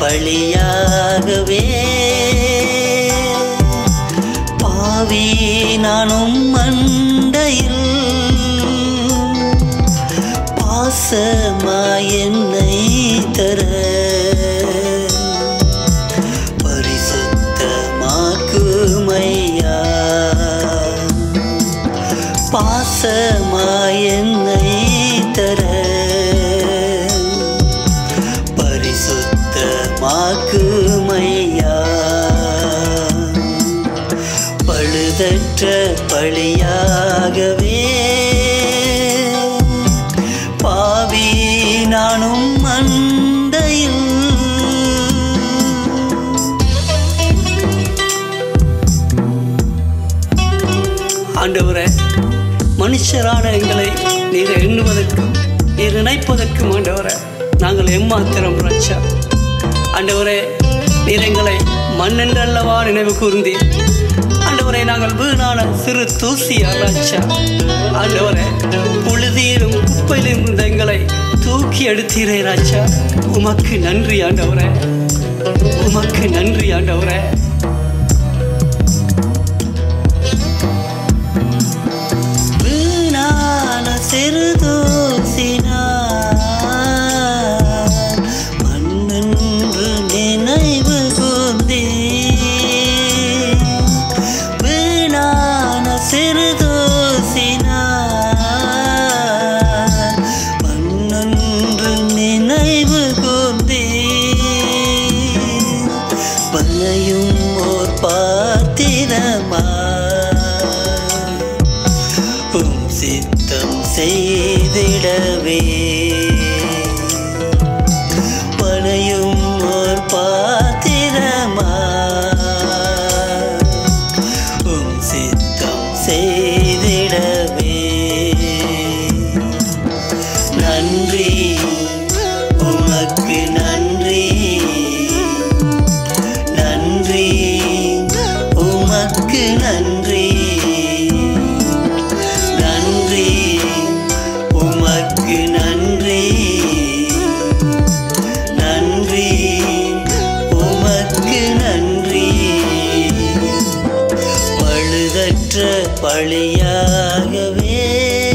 பழியாகவே பாவி நானும் மண்டையில் பாசமாய் என்னை தர பரிசுத்தமாக்குமையா பாசமாய் என்னை தர பரிசுத்தமாக்குமையா பழுதற்ற பழியாகவே பாவி நானும் மண்டையில் ஆண்டவரே மனுஷரான எங்களை நீர் எண்ணுவதற்கும் நீர் நினைப்பதற்கும் ஆண்டவரே நாங்கள் எம்மாத்திரம் ரட்சா ஆண்டவரே நீர் எங்களை மண்ணென்றல்லவா நினைவு கூர்ந்தீர் ஆண்டவரே நாங்கள் வீணான சிறு தூசியா ரட்சா ஆண்டவரே புழுதியிலும் குப்பையிலும் இருந்த எங்களை தூக்கி எடுத்தீரே ராஜா உமக்கு நன்றி ஆண்டவரே உமக்கு நன்றி ஆண்டவரே வீணான சிறுதோசினார் மண்ணென்று நினைவு கூர்ந்தே வீணான சிறுதோசினார் மண்ணென்று நினைவு கூர்ந்தே பல்லையும் ஓர் பாத்திரமா உம் சித்தம் செய்திடவே பனையும் ஒரு பாத்திரமா உம் சித்தம் செய்திடவே நன்றி உமக்கு நன்றி நன்றி உமக்கு நன்றி நன்றி உமக்கு நன்றி நன்றி உமக்கு நன்றி பழுதற்ற பழியாகவே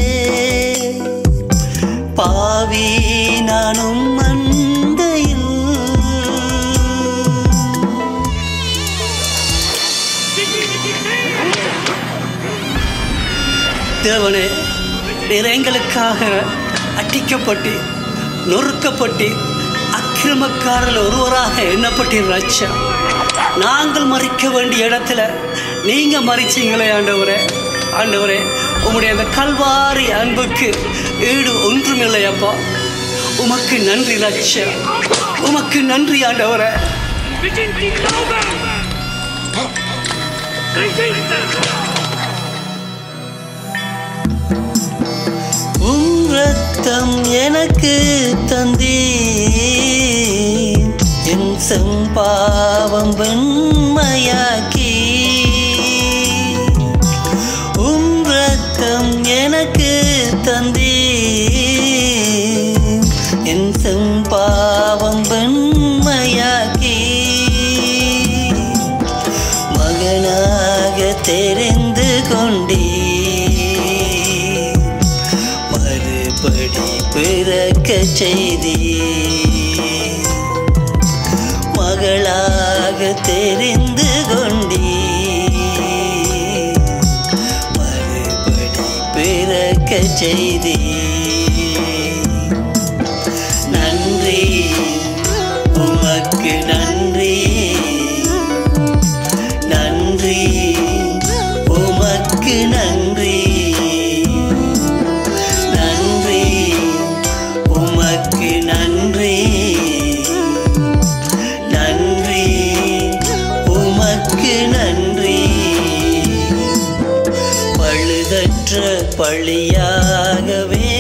பாவி நானும் மண்டையில் தேவனே நீர் எங்களுக்காக அட்டிக்கப்பட்டு நொறுக்கப்பட்டு அக்கிரமக்காரர்கள் ஒருவராக எண்ணப்பட்டீர் ராஜா நாங்கள் மறிக்க வேண்டிய இடத்துல நீங்க மறிச்சீங்களே ஆண்டவரே ஆண்டவரே உம்முடைய அந்த கல்வாரி அன்புக்கு ஈடு ஒன்றுமில்லை அப்பா உமக்கு நன்றி ராஜா உமக்கு நன்றி ஆண்டவரே Wir sind die Glauben! Geschichte! உம் ரத்தம் எனக்கு தந்தீ என் செம்பாவம் வெண்மையாக்கி உம் ரத்தம் எனக்கு தந்தீ என் செம்பாவம் வெண்மையாக்கி மகனாக தெரிந்து கொண்டே மறுபடி பிறக்க செய்தி மகளாக தெரிந்து கொண்டே மறுபடி பிறக்க செய்தி நன்றி உமக்கு நன்றி நன்றி உமக்கு நன்றி நன்றி உமக்கு நன்றி நன்றி உமக்கு நன்றி பழுதற்ற பழியாகவே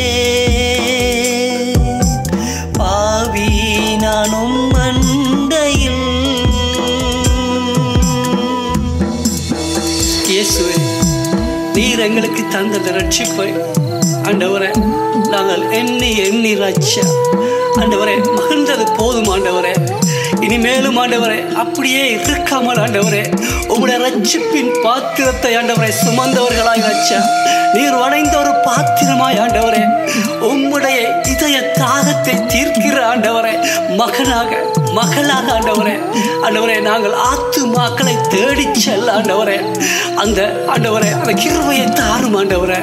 பாவி நானும் மண்டையில் இயேசுவே நீர் எங்களுக்கு தந்தது ரட்சிப்பை ஆண்டவரே நாங்கள் எண்ணி எண்ணி ரட்சா ஆண்டவரே மகிழ்ந்தது போதும் ஆண்டவரே இனிமேலும் ஆண்டவரே அப்படியே இருக்காமல் ஆண்டவரே உம்முடைய ரட்சிப்பின் பாத்திரத்தை ஆண்டவரை சுமந்தவர்களாய் வச்சா நீர் வளைந்த ஒரு பாத்திரமாய் ஆண்டவரே உம்முடைய இதய தாகத்தை தீர்க்கிற ஆண்டவரே மகனாக மகளாக ஆண்டவரே ஆண்டவரே நாங்கள் ஆத்து மக்களை தேடிச் செல்ல ஆண்டவரே அந்த ஆண்டவரே அந்த கிருபையை தாரும் ஆண்டவரே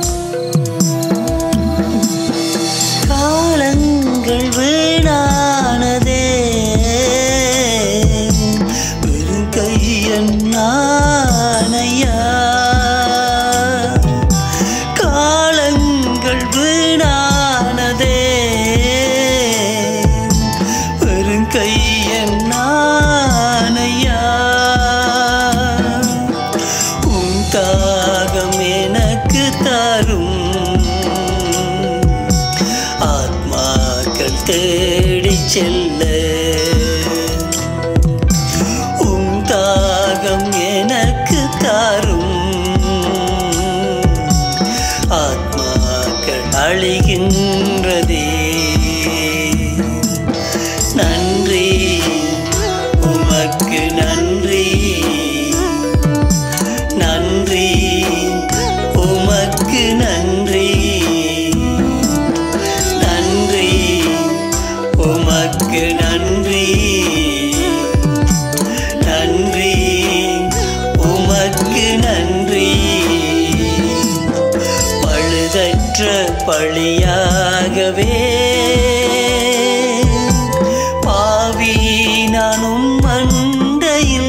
காலங்கள் வீணானதே வெறும் கையன் நானையா காலங்கள் வீணானதே வெறும் கையன் நானையா உன் தாகம் எனக்கு தரும் ஆத்மாக்கள் தேடி செல்ல உன் தாகம் எனக்கு தரும் ஆத்மாக்கள் அழிகின்றதே நன்றி உமக்கு நன்றி நன்றி உமக்கு நன்றி நன்றி உமக்கு நன்றி நன்றி உமக்கு நன்றி பழுதற்ற பழியாகவே பாவி நானும் மண்டையில்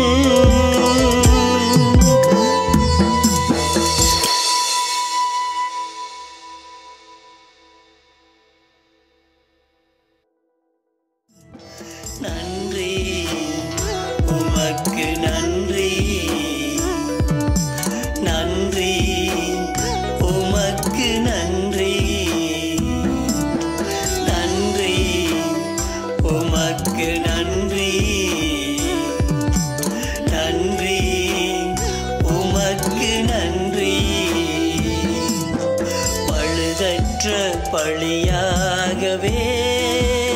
நன்றி உமக்கு நன்றி நன்றி உமக்கு நன்றி நன்றி உமக்கு நன்றி நன்றி உமக்கு நன்றி பழுதற்ற பழியாகவே